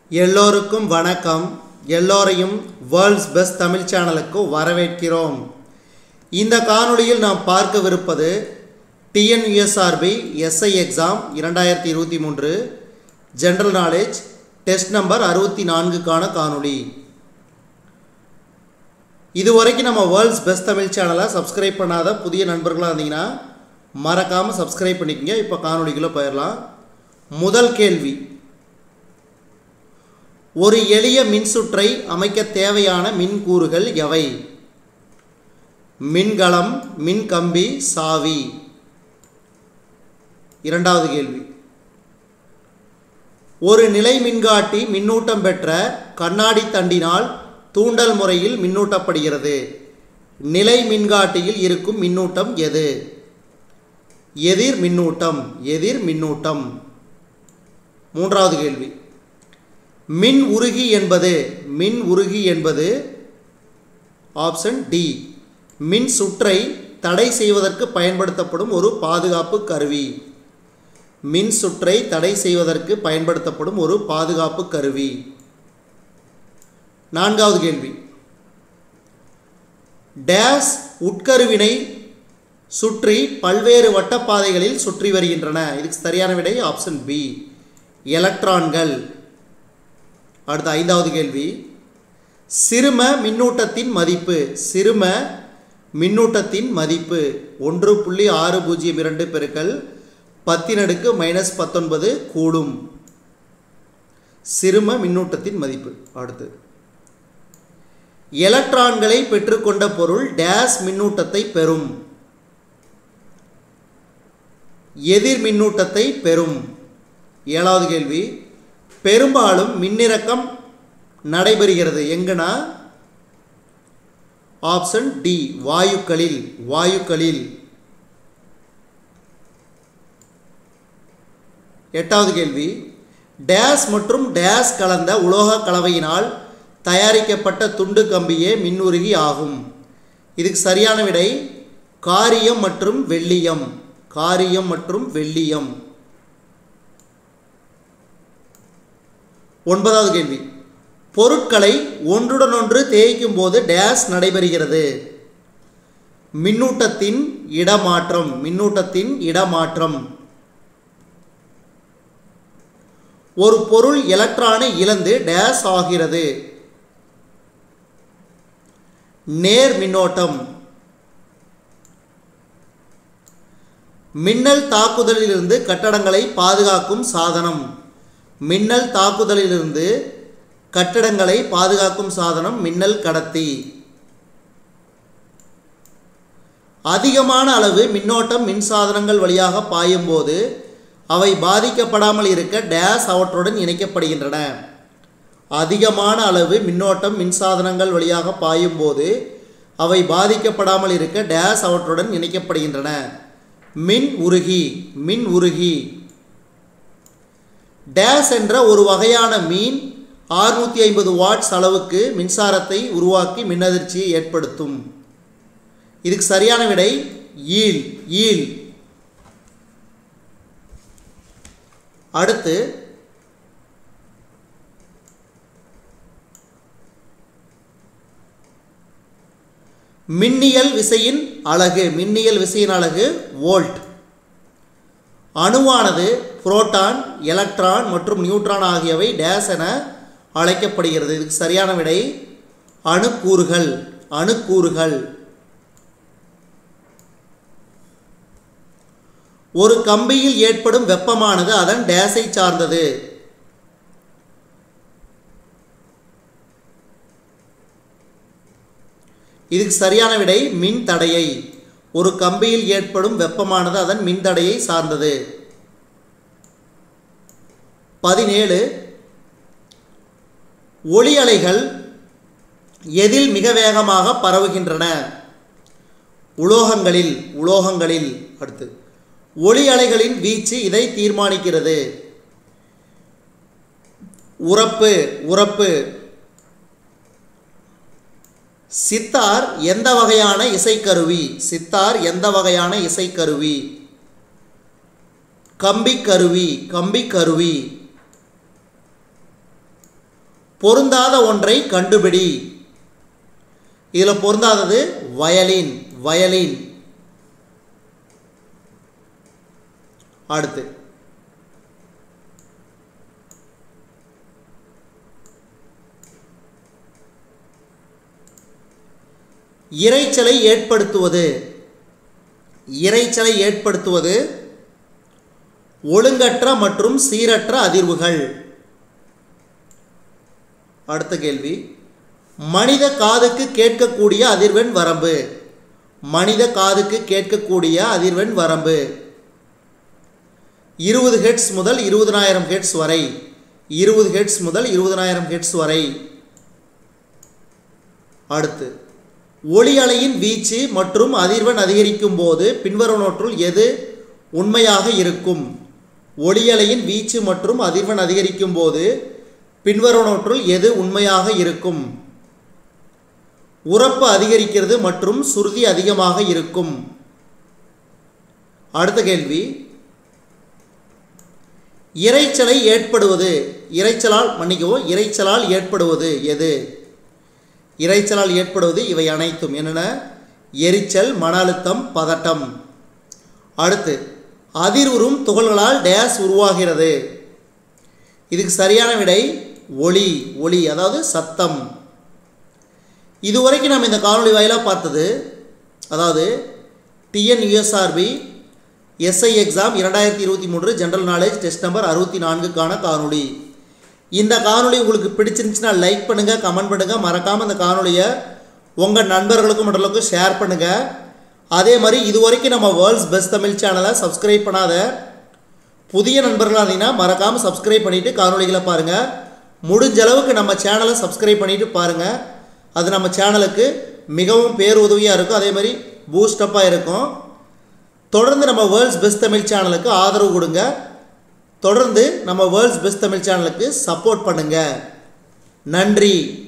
எல்லோருக்கும் வணக்கம் எல்லோரையும் வேர்ல்ட்ஸ் பெஸ்ட் தமிழ் சேனலுக்கு வரவேற்கிறோம் இந்த காணொளியில் நாம் பார்க்கவிருப்பது டிஎன்யூஎஸ்ஆர்பி எஸ்ஐ எக்ஸாம் இரண்டாயிரத்தி இருபத்தி மூன்று ஜென்ரல் நாலேஜ் டெஸ்ட் நம்பர் அறுபத்தி நான்குக்கான காணொளி இதுவரைக்கும் நம்ம வேர்ல்ட்ஸ் பெஸ்ட் தமிழ் சேனலை சப்ஸ்கிரைப் பண்ணாத புதிய நண்பர்களாக இருந்தீங்கன்னா மறக்காமல் சப்ஸ்கிரைப் பண்ணிக்கங்க இப்போ காணொளிக்குள்ளே போயிடலாம் முதல் கேள்வி ஒரு எளிய மின்சுற்றை அமைக்க தேவையான மின்கூறுகள் எவை மின்கலம் மின்கம்பி சாவி இரண்டாவது கேள்வி ஒரு நிலை மின்காட்டி மின்னூட்டம் பெற்ற கண்ணாடி தண்டினால் தூண்டல் முறையில் மின்னூட்டப்படுகிறது நிலை மின்காட்டியில் இருக்கும் மின்னூட்டம் எது எதிர் மின்னூட்டம் எதிர் மின்னூட்டம் மூன்றாவது கேள்வி மின் உருகி என்பது மின் உருகி என்பது ஆப்ஷன் டி மின் சுற்றை தடை செய்வதற்கு பயன்படுத்தப்படும் ஒரு பாதுகாப்பு கருவி மின் சுற்றை தடை செய்வதற்கு பயன்படுத்தப்படும் ஒரு பாதுகாப்பு கருவி நான்காவது கேள்வி டேஸ் உட்கருவினை சுற்றி பல்வேறு வட்டப்பாதைகளில் சுற்றி வருகின்றன இதுக்கு சரியான விடை ஆப்ஷன் பி எலக்ட்ரான்கள் அடுத்த ஐந்தாவது கேள்வி சிறும மின்னூட்டத்தின் மதிப்பு சிறும மின்னூட்டத்தின் மதிப்பு ஒன்று புள்ளி ஆறு பூஜ்ஜியம் இரண்டு பெருக்கல் பத்தினடுக்கு மைனஸ் பத்தொன்பது கூடும் சிறும மின்னூட்டத்தின் மதிப்பு அடுத்து எலக்ட்ரான்களை பெற்றுக்கொண்ட பொருள் டேஸ் மின்னூட்டத்தை பெறும் எதிர் மின்னூட்டத்தை பெறும் ஏழாவது கேள்வி பெரும்பாலும் மின்னிறக்கம் நடைபெறுகிறது எங்கன்னா ஆப்ஷன் டி வாயுக்களில் வாயுக்களில் எட்டாவது கேள்வி டேஸ் மற்றும் டேஸ் கலந்த உலோக கலவையினால் தயாரிக்கப்பட்ட துண்டு கம்பியே மின்னுருகி ஆகும் இதுக்கு சரியான விடை காரியம் மற்றும் வெள்ளியம் காரியம் மற்றும் வெள்ளியம் ஒன்பதாவது கேள்வி பொருட்களை ஒன்றுடன் ஒன்று தேய்க்கும் போது டேஸ் நடைபெறுகிறது மின்னூட்டத்தின் இடமாற்றம் மின்னூட்டத்தின் இடமாற்றம் ஒரு பொருள் எலக்ட்ரானை இழந்து டேஸ் ஆகிறது நேர் மின்னோட்டம் மின்னல் தாக்குதலிலிருந்து கட்டடங்களை பாதுகாக்கும் சாதனம் மின்னல் தாக்குதலிலிருந்து கட்டடங்களை பாதுகாக்கும் சாதனம் மின்னல் கடத்தி அதிகமான அளவு மின்னோட்டம் மின்சாதனங்கள் வழியாக பாயும்போது அவை பாதிக்கப்படாமல் இருக்க டேஸ் அவற்றுடன் இணைக்கப்படுகின்றன அதிகமான அளவு மின்னோட்டம் மின்சாதனங்கள் வழியாக பாயும்போது அவை பாதிக்கப்படாமல் இருக்க டேஸ் அவற்றுடன் இணைக்கப்படுகின்றன மின் உருகி மின் உருகி டேஸ் என்ற ஒரு வகையான மீன் ஆறுநூற்றி ஐம்பது வாட்ஸ் அளவுக்கு மின்சாரத்தை உருவாக்கி மின்னதிர்ச்சியை ஏற்படுத்தும் இதுக்கு சரியான விடை ஈல் ஈல் அடுத்து மின்னியல் விசையின் அலகு மின்னியல் விசையின் அலகு வோல்ட் அணுவானது புரோட்டான் எலக்ட்ரான் மற்றும் நியூட்ரான் ஆகியவை டேஸ் என அழைக்கப்படுகிறது இதுக்கு சரியான விடை அணுக்கூறுகள் அணுக்கூறுகள் ஒரு கம்பியில் ஏற்படும் வெப்பமானது அதன் டேஸை சார்ந்தது இதுக்கு சரியான விடை மின் தடையை ஒரு கம்பியில் ஏற்படும் வெப்பமானது அதன் மின்தடையை சார்ந்தது பதினேழு ஒளி அலைகள் எதில் மிக வேகமாக பரவுகின்றன உலோகங்களில் உலோகங்களில் அடுத்து ஒளி அலைகளின் வீச்சு இதை தீர்மானிக்கிறது உறப்பு உறப்பு சித்தார் எந்த வகையான இசைக்கருவி சித்தார் எந்த வகையான இசைக்கருவி கம்பிக்கருவி கம்பிக்கருவி பொருந்தாத ஒன்றை கண்டுபிடி இதில் பொருந்தாதது வயலின் வயலின் அடுத்து இரைச்சலை ஏற்படுத்துவது இரைச்சலை ஏற்படுத்துவது ஒழுங்கற்ற மற்றும் சீரற்ற அதிர்வுகள் அடுத்த கேள்வி மனித காதுக்கு கேட்கக்கூடிய அதிர்வெண் வரம்பு மனித காதுக்கு கேட்கக்கூடிய அதிர்வெண் வரம்பு இருபது ஹெட்ஸ் முதல் இருபதனாயிரம் ஹெட்ஸ் வரை இருபது ஹெட்ஸ் முதல் இருபதனாயிரம் ஹெட்ஸ் வரை அடுத்து ஒளி அலையின் வீச்சு மற்றும் அதிர்வெண் அதிகரிக்கும் போது பின்வருவனவற்றுள் எது உண்மையாக இருக்கும் ஒளி அலையின் வீச்சு மற்றும் அதிர்வெண் அதிகரிக்கும் போது பின்வருவனவற்றுள் எது உண்மையாக இருக்கும் உரப்பு அதிகரிக்கிறது மற்றும் சுருதி அதிகமாக இருக்கும் அடுத்த கேள்வி இரைச்சலை ஏற்படுவது இரைச்சலால் மன்னிக்கவும் இரைச்சலால் ஏற்படுவது எது இரைச்சலால் ஏற்படுவது இவை அனைத்தும் என்னென்ன எரிச்சல் மன அழுத்தம் பதட்டம் அடுத்து அதிர்வுறும் துகள்களால் டேஸ் உருவாகிறது இதுக்கு சரியான விடை ஒளி ஒளி அதாவது சத்தம் இதுவரைக்கும் நம்ம இந்த காணொளி வாயிலாக பார்த்தது அதாவது டிஎன் யூஎஸ்ஆர்பி எஸ்ஐ எக்ஸாம் இரண்டாயிரத்தி இருபத்தி மூன்று ஜென்ரல் நாலேஜ் டெஸ்ட் நம்பர் அறுபத்தி நான்குக்கான காணொளி இந்த காணொளி உங்களுக்கு பிடிச்சிருந்துச்சுன்னா லைக் பண்ணுங்கள் கமெண்ட் பண்ணுங்கள் மறக்காமல் இந்த காணொளியை உங்கள் நண்பர்களுக்கும் மற்றவர்களுக்கும் ஷேர் பண்ணுங்கள் அதே மாதிரி இது வரைக்கும் நம்ம வேர்ல்ட்ஸ் பெஸ்ட் தமிழ் சேனலை சப்ஸ்கிரைப் பண்ணாத புதிய நண்பர்களாக இருந்தீங்கன்னா மறக்காமல் சப்ஸ்கிரைப் பண்ணிவிட்டு காணொளிகளை பாருங்கள் முடிஞ்ச அளவுக்கு நம்ம சேனலை சப்ஸ்கிரைப் பண்ணிவிட்டு பாருங்கள் அது நம்ம சேனலுக்கு மிகவும் பேருதவியாக இருக்கும் அதே மாதிரி பூஸ்டப்பாக இருக்கும் தொடர்ந்து நம்ம வேர்ல்ட்ஸ் பெஸ்ட் தமிழ் சேனலுக்கு ஆதரவு கொடுங்க தொடர்ந்து நம்ம வேர்ல்ட்ஸ் பெஸ்ட் தமிழ் சேனலுக்கு சப்போர்ட் பண்ணுங்கள் நன்றி